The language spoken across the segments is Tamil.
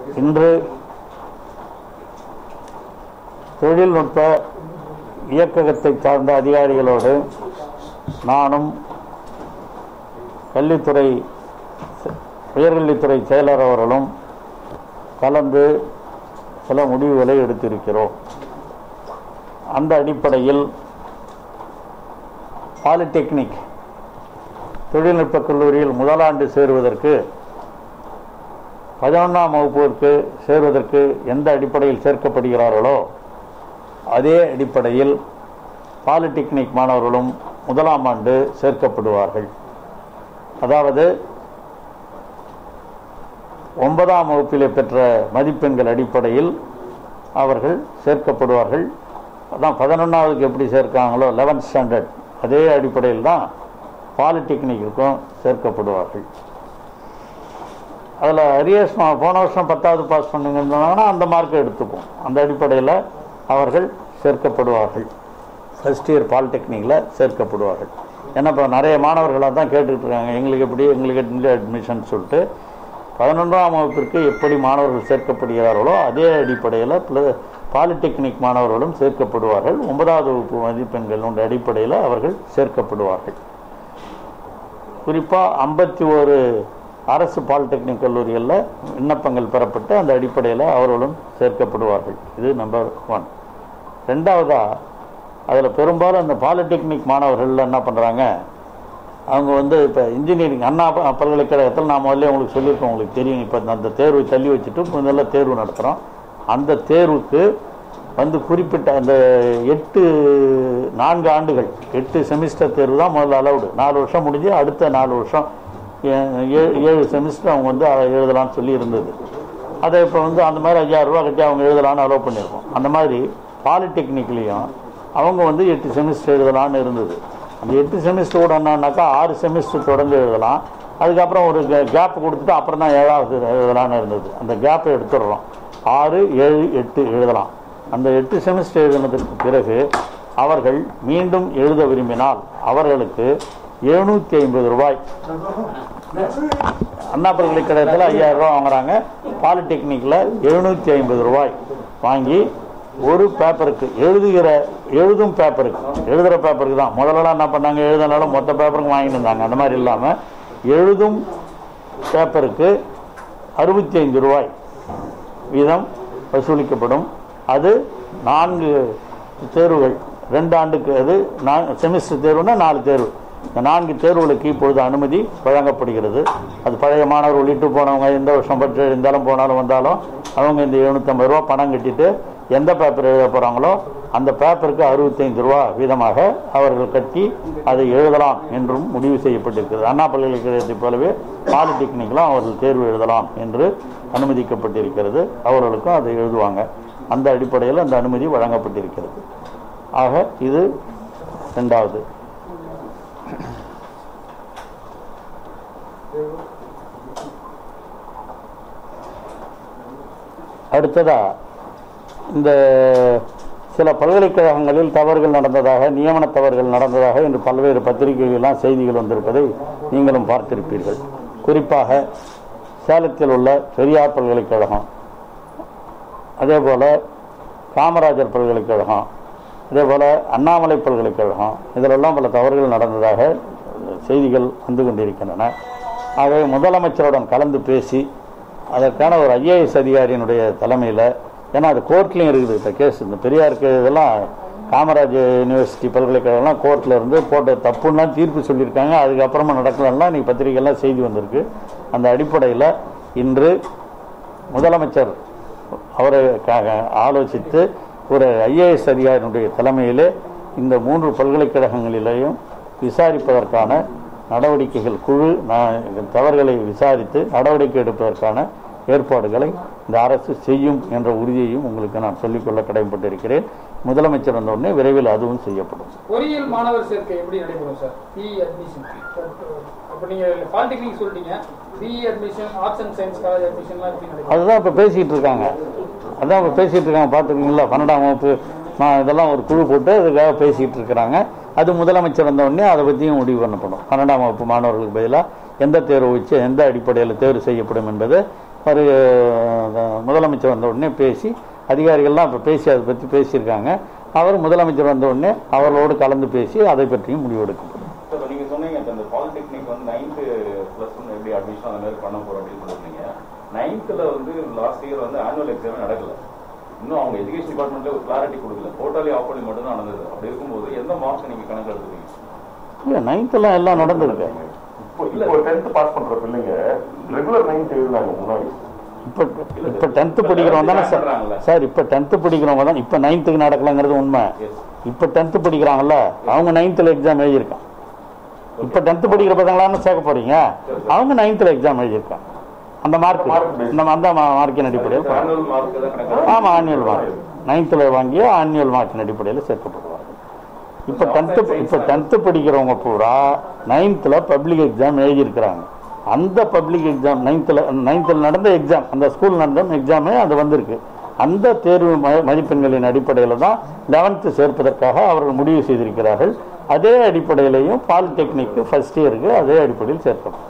இன்று தொழில்நுட்ப இயக்ககத்தை சார்ந்த அதிகாரிகளோடு நானும் கல்வித்துறை உயர்கல்வித்துறை செயலர் அவர்களும் கலந்து சில முடிவுகளை எடுத்திருக்கிறோம் அந்த அடிப்படையில் பாலிடெக்னிக் தொழில்நுட்பக் கல்லூரியில் முதலாண்டு சேருவதற்கு பதினொன்றாம் வகுப்பிற்கு சேருவதற்கு எந்த அடிப்படையில் சேர்க்கப்படுகிறார்களோ அதே அடிப்படையில் பாலிடெக்னிக் மாணவர்களும் முதலாம் ஆண்டு சேர்க்கப்படுவார்கள் அதாவது ஒன்பதாம் வகுப்பிலே பெற்ற மதிப்பெண்கள் அடிப்படையில் அவர்கள் சேர்க்கப்படுவார்கள் அதான் பதினொன்றாவதுக்கு எப்படி சேர்க்காங்களோ லெவன்த் ஸ்டாண்டர்ட் அதே அடிப்படையில் தான் பாலிடெக்னிக்குக்கும் சேர்க்கப்படுவார்கள் அதில் அரியர்ஸ் போன வருஷம் பத்தாவது பாஸ் பண்ணுங்கன்னா அந்த மார்க்கை எடுத்துப்போம் அந்த அடிப்படையில் அவர்கள் சேர்க்கப்படுவார்கள் ஃபர்ஸ்ட் இயர் பாலிடெக்னிக்கில் சேர்க்கப்படுவார்கள் ஏன்னா இப்போ நிறைய மாணவர்களாக தான் கேட்டுக்கிட்டு இருக்காங்க எங்களுக்கு எப்படி எங்களுக்கு எங்கே அட்மிஷன் சொல்லிட்டு பதினொன்றாம் வகுப்பிற்கு எப்படி மாணவர்கள் சேர்க்கப்படுகிறார்களோ அதே அடிப்படையில் ப்ளஸ் பாலிடெக்னிக் மாணவர்களும் சேர்க்கப்படுவார்கள் ஒன்பதாவது வகுப்பு மதிப்பெண்களுடைய அடிப்படையில் அவர்கள் சேர்க்கப்படுவார்கள் குறிப்பாக ஐம்பத்தி ஒரு அரசு பாலிடெக்னிக் கல்லூரிகளில் விண்ணப்பங்கள் பெறப்பட்டு அந்த அடிப்படையில் அவர்களும் சேர்க்கப்படுவார்கள் இது நம்பர் ஒன் ரெண்டாவதாக அதில் பெரும்பாலும் அந்த பாலிடெக்னிக் மாணவர்கள் என்ன பண்ணுறாங்க அவங்க வந்து இப்போ இன்ஜினியரிங் அண்ணா ப- பல்கலைக்கழகத்தில் நான் முதல்ல உங்களுக்கு சொல்லியிருக்கோம் உங்களுக்கு தெரியும் இப்போ அந்த தேர்வு தள்ளி வச்சுட்டு முதல்ல தேர்வு நடத்துகிறோம் அந்த தேர்வுக்கு வந்து குறிப்பிட்ட அந்த எட்டு நான்கு ஆண்டுகள் எட்டு செமிஸ்டர் தேர்வு தான் முதல்ல அலவுடு நாலு வருஷம் முடிஞ்சு அடுத்த நாலு வருஷம் ஏ- ஏழு ஏழு செமிஸ்டர் அவங்க வந்து அதை எழுதலாம்னு சொல்லி இருந்தது அதை இப்போ வந்து அந்த மாதிரி ஐயாயிரம் ரூபா கட்டி அவங்க எழுதலாம்னு அலோவ் பண்ணியிருக்கோம் அந்த மாதிரி பாலிடெக்னிக்லேயும் அவங்க வந்து எட்டு செமிஸ்டர் எழுதலாம்னு இருந்தது அந்த எட்டு செமிஸ்டர் கூட என்னன்னாக்கா ஆறு செமிஸ்டர் தொடர்ந்து எழுதலாம் அதுக்கப்புறம் ஒரு கேப் கொடுத்துட்டு அப்புறம் தான் ஏழாவது எழுதலாம்னு இருந்தது அந்த கேப்பை எடுத்துடுறோம் ஆறு ஏழு எட்டு எழுதலாம் அந்த எட்டு செமிஸ்டர் எழுதினதற்கு பிறகு அவர்கள் மீண்டும் எழுத விரும்பினால் அவர்களுக்கு எழுநூற்றி ஐம்பது ரூபாய் அண்ணா பல்கலைக்கழகத்தில் ஐயாயிரம் ரூபாய் வாங்குறாங்க பாலிடெக்னிக்கில் எழுநூற்றி ஐம்பது ரூபாய் வாங்கி ஒரு பேப்பருக்கு எழுதுகிற எழுதும் பேப்பருக்கு எழுதுகிற பேப்பருக்கு தான் முதல்லலாம் என்ன பண்ணாங்க எழுதினாலும் மொத்த பேப்பருக்கு வாங்கிட்டு இருந்தாங்க அந்த மாதிரி இல்லாமல் எழுதும் பேப்பருக்கு அறுபத்தி ஐந்து ரூபாய் வீதம் வசூலிக்கப்படும் அது நான்கு தேர்வுகள் ரெண்டு ஆண்டுக்கு அது நான் செமிஸ்டர் தேர்வுனா நாலு தேர்வு இந்த நான்கு தேர்வுகளுக்கு இப்பொழுது அனுமதி வழங்கப்படுகிறது அது பழைய மாணவர் உள்ளிட்டு போனவங்க எந்த வருஷம் பற்றி இருந்தாலும் போனாலும் வந்தாலும் அவங்க இந்த எழுநூற்றம்பது ரூபா பணம் கட்டிட்டு எந்த பேப்பர் எழுத போகிறாங்களோ அந்த பேப்பருக்கு அறுபத்தைந்து ரூபா வீதமாக அவர்கள் கட்டி அதை எழுதலாம் என்றும் முடிவு செய்யப்பட்டிருக்கிறது அண்ணா பல்கலைக்கழகத்தைப் போலவே பாலிடெக்னிக்லாம் அவர்கள் தேர்வு எழுதலாம் என்று அனுமதிக்கப்பட்டிருக்கிறது அவர்களுக்கும் அதை எழுதுவாங்க அந்த அடிப்படையில் அந்த அனுமதி வழங்கப்பட்டிருக்கிறது ஆக இது ரெண்டாவது அடுத்ததா இந்த சில பல்கலைக்கழகங்களில் தவறுகள் நடந்ததாக நியமன தவறுகள் நடந்ததாக இன்று பல்வேறு பத்திரிகைகளெல்லாம் செய்திகள் வந்திருப்பதை நீங்களும் பார்த்திருப்பீர்கள் குறிப்பாக சேலத்தில் உள்ள பெரியார் பல்கலைக்கழகம் அதே போல் காமராஜர் பல்கலைக்கழகம் அதே போல் அண்ணாமலை பல்கலைக்கழகம் இதிலெல்லாம் பல தவறுகள் நடந்ததாக செய்திகள் வந்து கொண்டிருக்கின்றன ஆகவே முதலமைச்சருடன் கலந்து பேசி அதற்கான ஒரு ஐஏஎஸ் அதிகாரியினுடைய தலைமையில் ஏன்னா அது கோர்ட்லேயும் இருக்குது இந்த கேஸ் இந்த பெரியாருக்கு இதெல்லாம் காமராஜ் யூனிவர்சிட்டி பல்கலைக்கழகம்லாம் கோர்ட்டில் இருந்து போட்ட தப்புன்னா தீர்ப்பு சொல்லியிருக்காங்க அதுக்கப்புறமா நடக்கலன்னா இன்னைக்கு பத்திரிகைலாம் செய்தி வந்திருக்கு அந்த அடிப்படையில் இன்று முதலமைச்சர் அவரை க- ஆலோசித்து ஒரு ஐஏஎஸ் அதிகாரியினுடைய தலைமையிலே இந்த மூன்று பல்கலைக்கழகங்களிலேயும் விசாரிப்பதற்கான நடவடிக்கைகள் குழு நா- தவறுகளை விசாரித்து நடவடிக்கை எடுப்பதற்கான ஏற்பாடுகளை இந்த அரசு செய்யும் என்ற உறுதியையும் உங்களுக்கு நான் சொல்லிக்கொள்ள கடமைப்பட்டிருக்கிறேன் முதலமைச்சர் வந்த உடனே விரைவில் அதுவும் செய்யப்படும் பொறியியல் மாணவர் சேர்க்கை எப்படி நடைபெறும் சார் பிஇ அட்மிஷன் அப்போ நீங்க பாலிடெக்னிக் சொல்லிட்டீங்க BE admission arts and science college அட்மிஷன்லாம் எப்படி நடைபெறும் அதுதான் இப்போ பேசிகிட்டு இருக்காங்க அதான் இப்போ பேசிகிட்டு இருக்காங்க பார்த்துருக்கீங்களா பன்னெண்டாம் வகுப்பு நான் இதெல்லாம் ஒரு குழு போட்டு அதுக்காக பேசிகிட்டு இருக்கிறாங்க அது முதலமைச்சர் வந்த உடனே அதை பற்றியும் முடிவு பண்ணப்படும் பன்னெண்டாம் வகுப்பு மாணவர்களுக்கு பதிலாக எந்த தேர்வு வச்சு எந்த அடிப்படையில் தேர்வு செய்யப்படும் என்பது ஒரு அஹ், முதலமைச்சர் வந்த உடனே பேசி அதிகாரிகள்லாம் இப்போ பேசி அதை பற்றி பேசியிருக்காங்க அவர் முதலமைச்சர் வந்த உடனே அவர்களோடு கலந்து பேசி அதை பற்றியும் முடிவெடுக்கப்படும் இப்போ நீங்க சொன்னீங்க இப்ப இந்த பாலிடெக்னிக் வந்து நைன்த்து ப்ளஸ் ஒன் எப்படி அட்மிஷன் அந்த மாதிரி பண்ண போறோம் அப்படின்னு சொல்லிருந்தீங்க நைன்த்தில் வந்து லாஸ்ட் இயர் வந்து ஆனுவல் எக்ஸாமே நடக்கல இன்னும் அவங்க எஜுகேஷன் டிபார்ட்மெண்ட்ல ஒரு கிளாரிட்டி கொடுக்கல டோட்டலி ஆஃப் பண்ணி மட்டும் தான் நடந்தது அப்படி இருக்கும்போது எந்த மார்க்ஸ் நீங்க கணக்கு எடுத்துக்கீங்க இல்லை நைன்த்தெல்லாம் எல்லாம் நடந்திருக்கு இப்போ இப்போ டென்த் பாஸ் பண்ற பிள்ளைங்க ரெகுலர் நைன்த் எழுதுனாங்க முன்னாடி இப்போ இப்போ டென்த்து படிக்கிறவங்க தானே சார் சார் இப்போ டென்த்து படிக்கிறவங்க தான் இப்போ நைன்த்துக்கு நடக்கலங்கிறது உண்மை எஸ் இப்போ டென்த்து படிக்கிறாங்கல்ல அவங்க நைன்த்தில் எக்ஸாம் எழுதியிருக்கான் இப்போ டென்த்து படிக்கிற பசங்களான்னு சேர்க்க போறீங்க அவங்க நைன்த்தில் எக்ஸாம் எழுதியிருக்காங்க அந்த மார்க் இந்த அந்த மார்க்கின் அடிப்படையில் போறாங்க. ஆனுவல் மார்க் தான் கணக்கு ஆமாம் ஆனுவல் மார்க் நைன்த்தில் வாங்கிய ஆனுவல் மார்க்கின் அடிப்படையில் சேர்க்கப்படுவாங்க இப்போ டென்த்து இப்போ டென்த்து படிக்கிறவங்க பூரா நைன்த்தில் பப்ளிக் எக்ஸாம் எழுதியிருக்கிறாங்க அந்த பப்ளிக் எக்ஸாம் நைன்த்தில் நைன்த்தில் நடந்த எக்ஸாம் அந்த ஸ்கூல் நடந்த எக்ஸாமே அது வந்திருக்கு அந்த தேர்வு ம- மதிப்பெண்களின் அடிப்படையில் தான் லெவன்த்து சேர்ப்பதற்காக அவர்கள் முடிவு செய்திருக்கிறார்கள் அதே அடிப்படையிலையும் பாலிடெக்னிக்கு ஃபர்ஸ்ட் இயருக்கு அதே அடிப்படையில் சேர்க்கப்படும்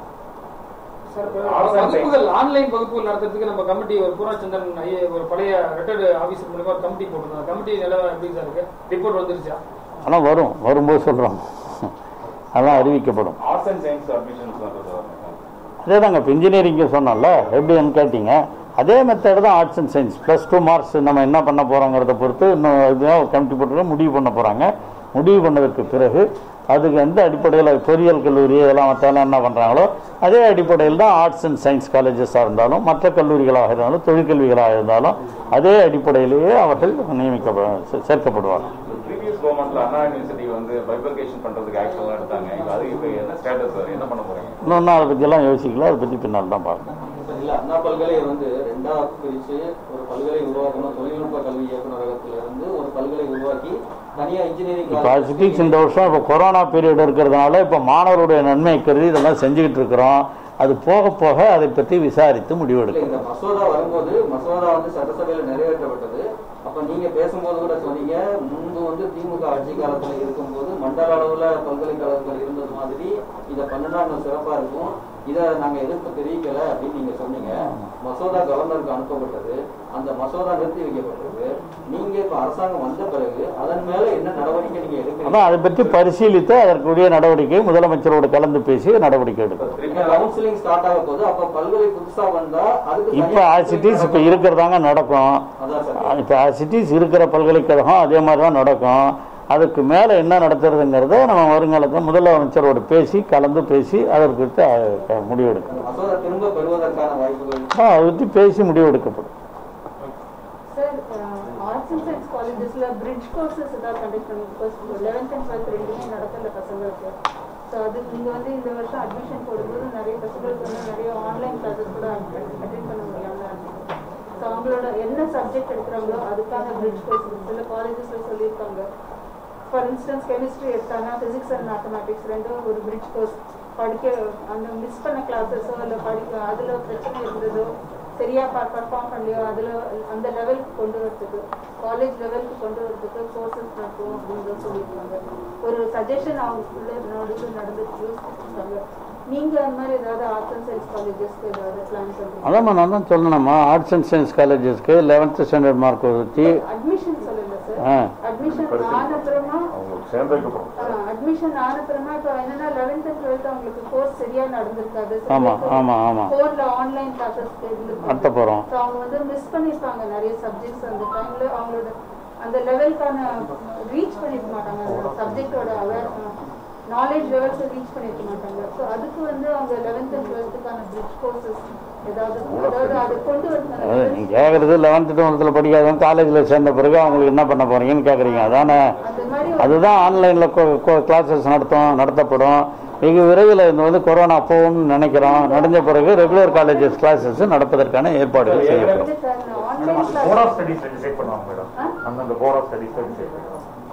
சார் இப்ப வகுப்புகள் ஆன்லைன் வகுப்புகள் நடத்துறதுக்கு நம்ம கமிட்டி ஒரு பூர்ணச்சந்திரன் ஐயா ஒரு பழைய ரிட்டையர்டு ஆபீசர் மூலமா ஒரு கமிட்டி போட்டிருந்தோம் கமிட்டி நிலவரம் எப்படி சார் இருக்கு ரிப்போர்ட் வந்துருச்சா ஆனால் வரும் வரும்போது சொல்கிறோம் அதெல்லாம் அறிவிக்கப்படும் ஆர்ட்ஸ் அண்ட் சயின்ஸ் அட்மிஷன்ஸ் வந்தது அதே தாங்க இப்போ இன்ஜினியரிங்கு சொன்னோம்ல எப்படின்னு கேட்டீங்க அதே மெத்தட் தான் arts and science plus two marks நம்ம என்ன பண்ண போகிறோங்கிறத பொறுத்து இன்னும் இதுதான் கமிட்டி போட்டு முடிவு பண்ண போகிறாங்க முடிவு பண்ணதற்கு பிறகு அதுக்கு எந்த அடிப்படையில் பொறியியல் கல்லூரி இதெல்லாம் மற்றெல்லாம் என்ன பண்ணுறாங்களோ அதே அடிப்படையில் தான் ஆர்ட்ஸ் அண்ட் சயின்ஸ் காலேஜஸாக இருந்தாலும் மற்ற கல்லூரிகளாக இருந்தாலும் தொழிற்கல்விகளாக இருந்தாலும் அதே அடிப்படையிலேயே அவர்கள் நியமிக்க சேர்க்கப்படுவார்கள் ப்ரீவியஸ் கவர்மெண்ட்ல அண்ணா யூனிவர்சிட்டி வந்து பைபர்கேஷன் பண்றதுக்கு ஆக்ஷன் எடுத்தாங்க இப்போ அது இப்போ என்ன ஸ்டேட்டஸ் சார் என்ன பண்ண போறீங்க இன்னொன்று அதை பற்றியெல்லாம் யோசிக்கல அதை பற்றி பின்னால் தான் பார்க்கணும் இல்ல அண்ணா பல்கலை வந்து ரெண்டா பிரிச்சு ஒரு பல்கலை உருவாக்கணும் தொழில்நுட்ப கல்வி இயக்குநரகத்துல இருந்து ஒரு பல்கலை உருவாக்கி தனியா இன்ஜினியரிங் இப்போ சிட்டிக்ஸ் இந்த வருஷம் இப்போ கொரோனா பீரியட் இருக்கிறதுனால இப்போ மாணவருடைய நன்மை கருதி இதெல்லாம் செஞ்சுக்கிட்டு இருக்கிறோம் அது போக போக அதை பற்றி விசாரித்து இல்ல முடிவெடுக்கும் இந்த மசோதா வரும்போது மசோதா வந்து சட்டசபையில நிறைவேற்றப்பட்டது அப்ப நீங்க பேசும்போது கூட சொன்னீங்க முன்பு வந்து திமுக ஆட்சி காலத்துல இருக்கும்போது மண்டல அளவுல பல்கலைக்கழகங்கள் இருந்தது மாதிரி இதை பண்ணுனா இன்னும் சிறப்பா இருக்கும் இதை நாங்க எதிர்ப்பு தெரிவிக்கல அப்படின்னு நீங்க சொன்னீங்க மசோதா கவர்னருக்கு அனுப்பப்பட்டது அந்த மசோதா நிறுத்தி வைக்கப்பட்டது நீங்க இப்ப அரசாங்கம் வந்த பிறகு அதன் மேல என்ன நடவடிக்கை நீங்க எடுக்கிறீங்க அதான் அதை பற்றி பரிசீலித்து அதற்குரிய நடவடிக்கை முதலமைச்சரோடு கலந்து பேசி நடவடிக்கை எடுக்கும் இப்ப கவுன்சிலிங் ஸ்டார்ட் ஆக போது அப்ப பல்கலை புதுசா வந்தா அதுக்கு இப்போ தனியா ஆசிட்டிஸ் இப்போ இருக்கிறதாங்க நடக்கும் அதான் சார் இப்போ ஆசிட்டிஸ் இருக்கிற பல்கலைக்கழகம் அதே மாதிரி தான் நடக்கும் அதுக்கு மேலே என்ன நடத்துறதுங்கிறத நம்ம வருங்காலத்தில் முதலமைச்சரோடு பேசி கலந்து பேசி அதற்கு குறித்து அஹ், முடிவெடுக்கணும் மசோதா திரும்ப பெறுவதற்கான வாய்ப்புகள் ஆ, அதை பற்றி பேசி முடிவெடுக்கப்படும் சார் ஆர்ட்ஸ் அண்ட் சயின்ஸ் காலேஜஸ்ல பிரிட்ஜ் கோர்சஸ் ஏதாவது கண்டக்ட் பண்ணி பிகாஸ் லெவன்த் அண்ட் டுவெல்த் ரெண்டுமே நடக்கல பசங்களுக்கு ஸோ அது நீங்க வந்து இந்த வருஷம் அட்மிஷன் போடும்போது நிறைய பசங்களுக்கு வந்து நிறைய ஆன்லைன் கிளாஸஸ் கூட அட்டென்ட் பண்ண முடியாம இருந்தது ஸோ அவங்களோட என்ன சப்ஜெக்ட் எடுக்கிறாங்களோ அதுக்கான பிரிட்ஜ் கோர்ஸ் சில காலேஜஸ்ல சொல்லியிருக்காங்க ஃபார் இன்ஸ்டன்ஸ் கெமிஸ்ட்ரி எடுத்தாங்கன்னா ஃபிசிக்ஸ் அண்ட் மேத்தமேட்டிக்ஸ் ரெண்டும் ஒரு பிரிட்ஜ் கோர்ஸ் படிக்க அந்த மிஸ் பண்ண கிளாஸஸோ இல்லை படிக்க அதில் பிரச்சனை இருந்ததோ சரியா பர்ஃபார்ம் பண்ணலையோ அதில் அந்த லெவலுக்கு கொண்டு வரதுக்கு காலேஜ் லெவலுக்கு கொண்டு வரதுக்கு கோர்சஸ் நடக்கும் அப்படின்னு சொல்லியிருக்காங்க ஒரு சஜஷன் அவங்களுக்குள்ள நடுவில் நடந்துட்டு யோசிச்சுருக்காங்க நீங்க அந்த மாதிரி ஏதாவது ஆர்ட்ஸ் அண்ட் சயின்ஸ் காலேஜஸ்க்கு ஏதாவது பிளான் பண்ணுறீங்க அதாம்மா நான் தான் சொல்லணும்மா ஆர்ட்ஸ் அண்ட் சயின்ஸ் காலேஜஸ்க்கு லெவன்த்து ஸ்டாண்டர்ட் மார்க் வச்சு அட்மிஷன் சொல்லல சார் ஆ அட்மிஷன் ஆன அப்புறமா அவங்களுக்கு சேர்ந்ததுக்கப்புறம் அட்மிஷன் ஆன அப்புறமா இப்போ என்னன்னா லெவன்த் அண்ட் டுவெல்த் அவங்களுக்கு கோர்ஸ் சரியா நடந்திருக்காது ஆமா, ஆமா, ஆமா. ஃபோர்ல ஆன்லைன் கிளாஸஸ் இருந்திருக்காங்க நடத்த போகிறோம் ஸோ அவங்க வந்து மிஸ் பண்ணிருப்பாங்க நிறைய சப்ஜெக்ட்ஸ் அந்த டைம்ல அவங்களோட அந்த லெவலுக்கான ரீச் பண்ணிருக்க மாட்டாங்க அந்த சப்ஜெக்டோட அவேர் நாலேஜ் லெவல்ஸை ரீச் பண்ணிருக்க மாட்டாங்க ஸோ அதுக்கு வந்து அவங்க லெவன்த் அண்ட் டுவெல்த்துக்கான பிரிட்ஜ் கோர்சஸ் ஏதாவது அதாவது அதை கொண்டு அதாவது வரணும் நீங்கள் கேட்குறது லெவன்த்து டுவெல்த்தில் படிக்காதவங்க காலேஜில் சேர்ந்த பிறகு அவங்களுக்கு என்ன பண்ண போகிறீங்கன்னு கேட்குறீங்க அதானே அந்த மாதிரி ஒரு- அதுதான் ஆன்லைனில் கிளாஸஸ் நடத்தும் நடத்தப்படும் வெகு விரைவில் இந்த வந்து கொரோனா போகும்னு நினைக்கிறோம் நடந்த பிறகு ரெகுலர் காலேஜஸ் கிளாஸஸ் நடப்பதற்கான ஏற்பாடுகள் செய்யப்படும் online board class of studies decide பண்ணுவாங்க மேடம் ஆ? அந்தந்த போர்ட் ஆஃப் ஸ்டடிஸ் டிசைட் பண்ணுவாங்க ஓ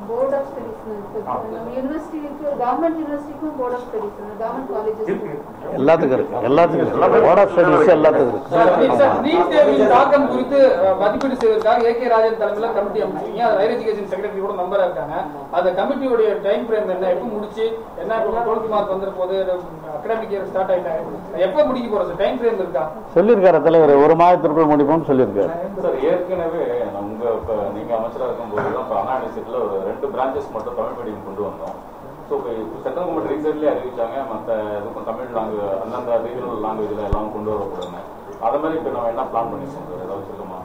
போர்ட் ஆஃப் ஸ்டடிஸ் நம்ம யூனிவர்சிட்டிக்கு கவர்மெண்ட் யூனிவர்சிட்டிக்கும் board of studies government colleges எல்லாத்துக்கும் இருக்கு எல்லாத்துக்கும் இருக்கு போர்ட் ஆஃப் ஸ்டடிஸ் எல்லாத்துக்கும் இருக்கு சார், நீ- சார், நீட் தேர்வின் தாக்கம் குறித்து அஹ், மதிப்பீடு செய்வதற்காக ஏ கே ராஜன் தலைமையில கமிட்டி அமைச்சிருக்கீங்க அது ஹையர் எஜுகேஷன் செக்ரட்டரி கூட நம்பரா இருக்காங்க அந்த கமிட்டியுடைய டைம் ஃப்ரேம் என்ன எப்போ முடிச்சு என்ன டுவெல்த் மார்க் வந்துற போது அகாடமிக் இயர் ஸ்டார்ட் ஆயிட்டாங்க எப்போ முடிக்க போறோம் சார் டைம் ஃப்ரேம் இருக்கா சொல்லியிருக்காரு தலைவர் ஒரு மாதத்திற்குள் முடிப்போம்னு சொல்லியிருக்காரு சார் ஏற்கனவே உங்க இப்ப நீங்க அமைச்சரா இருக்கும்போது தான் இப்ப அண்ணா யூனிவர்சிட்டியில ஒரு ரெண்டு பிரான்ச்சஸ் மட்டும் தமிழ் மீடியம் கொண்டு வந்தோம் ஸோ இப்போ சென்ட்ரல் கவர்மெண்ட் ரீசென்ட்லி அறிவிச்சாங்க மற்ற இதுக்கும் தமிழ் லாங்குவேஜ் அந்தந்த ரீஜனல் லாங்குவேஜ்ல எல்லாம் கொண்டு வரக்கூடாதுன்னு அதை மாதிரி இப்போ நம்ம என்ன பிளான் பண்ணிருக்கோம் சார் ஏதாவது சொல்லுமா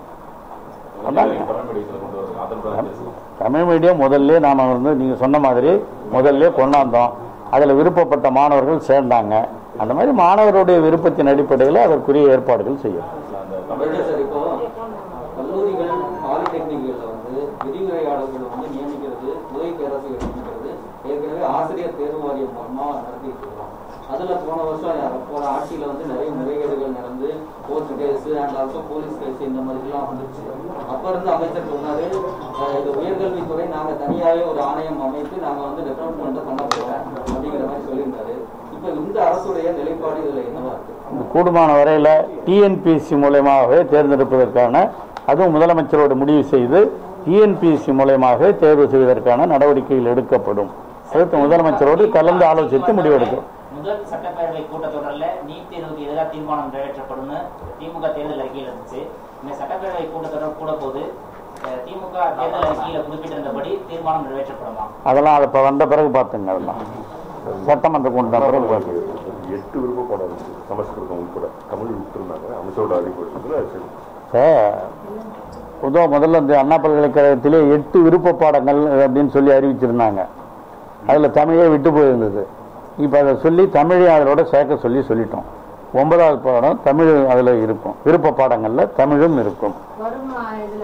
அதான். தமிழ் மீடியத்தில் கொண்டு வருங்க அதர் பிரான்ச்சஸ் தமிழ் மீடியம் முதல்ல நாம வந்து நீங்க சொன்ன மாதிரி முதல்ல கொண்டாந்தோம் அதுல விருப்பப்பட்ட மாணவர்கள் சேர்ந்தாங்க அந்த மாதிரி மாணவருடைய விருப்பத்தின் அடிப்படையில் அதற்குரிய ஏற்பாடுகள் செய்யும் அந்த தமிழ் தமிழக சார் இப்போ கல்லூரிகள் பாலிடெக்னிக்களில் வந்து விரிவுரையாளர்கள் வந்து நியமிக்கிறது உதவி பேராசிரியர் நியமிக்கிறது ஏற்கனவே ஆசிரியர் தேர்வு வாரியம் மூலமா நடத்திட்டு இருக்கோம் அதுல போன வருஷம் போன ஆட்சியில வந்து நிறைய முறைகேடுகள் நடந்து court case and also police case இந்த மாதிரிலாம் வந்துருச்சு அப்ப இருந்து அமைச்சர் சொன்னாரு அஹ் இது உயர்கல்வித்துறை நாங்க தனியாவே ஒரு ஆணையம் அமைத்து நாங்க வந்து ரெக்ரூட்மெண்ட் பண்ண போறோம் அப்படிங்கிற மாதிரி சொல்லியிருந்தாரு இப்ப இந்த அரசுடைய நிலைப்பாடு இதுல என்னவா இருக்கு இந்த கூடுமான வரையில டிஎன்பிஎஸ்சி மூலயமாகவே தேர்ந்தெடுப்பதற்கான அதுவும் முதலமைச்சரோடு முடிவு செய்து டிஎன்பிஎஸ்சி மூலயமாகவே தேர்வு செய்வதற்கான நடவடிக்கைகள் எடுக்கப்படும் அடுத்து முதலமைச்சரோடு கலந்து ஆலோசித்து முடிவெடுக்கும் முதல் சட்டப்பேரவை கூட்டத்தொடரில் நீட் தேர்வுக்கு எதிராக தீர்மானம் நிறைவேற்றப்படும்னு திமுக தேர்தல் அறிக்கையில் இருந்துச்சு இந்த சட்டப்பேரவை கூட்டத்தொடர் கூட போது அஹ், திமுக தேர்தல் அறிக்கையில குறிப்பிட்டிருந்தபடி தீர்மானம் நிறைவேற்றப்படுமா அதெல்லாம் அதை இப்போ வந்த பிறகு பார்த்துங்க அதெல்லாம் சட்டமன்ற கூட்டின பிறகு பார்த்துங்க எட்டு விருப்பப்படம் இருந்துச்சு சமஸ்கிருதம் உட்பட தமிழ் விட்டுருந்தாங்க அமைச்சரோட அறிவுறுத்தல சரி சார் பொதுவாக முதல்ல இந்த அண்ணா பல்கலைக்கழகத்திலே எட்டு விருப்ப பாடங்கள் அப்படின்னு சொல்லி அறிவிச்சிருந்தாங்க அதில் தமிழே விட்டு போயிருந்தது இப்போ அதை சொல்லி தமிழை அதோட சேர்க்க சொல்லி சொல்லிட்டோம் ஒன்பதாவது பாடம் தமிழ் அதில் இருக்கும் விருப்ப பாடங்களில் தமிழும் இருக்கும் வரும் ஆ, இதுல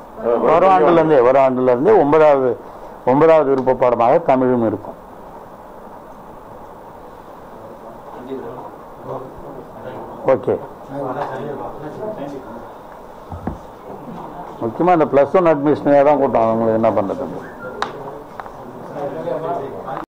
வரும் ஆண்டுலேருந்தே வரும் ஆண்டுலேருந்தே ஒன்பதாவது ஒன்பதாவது விருப்ப பாடமாக தமிழும் இருக்கும் ஓகே முக்கியமாக இந்த ப்ளஸ் ஒன் அட்மிஷனே தான் கூட்டம் அவங்களுக்கு என்ன பண்ணுறது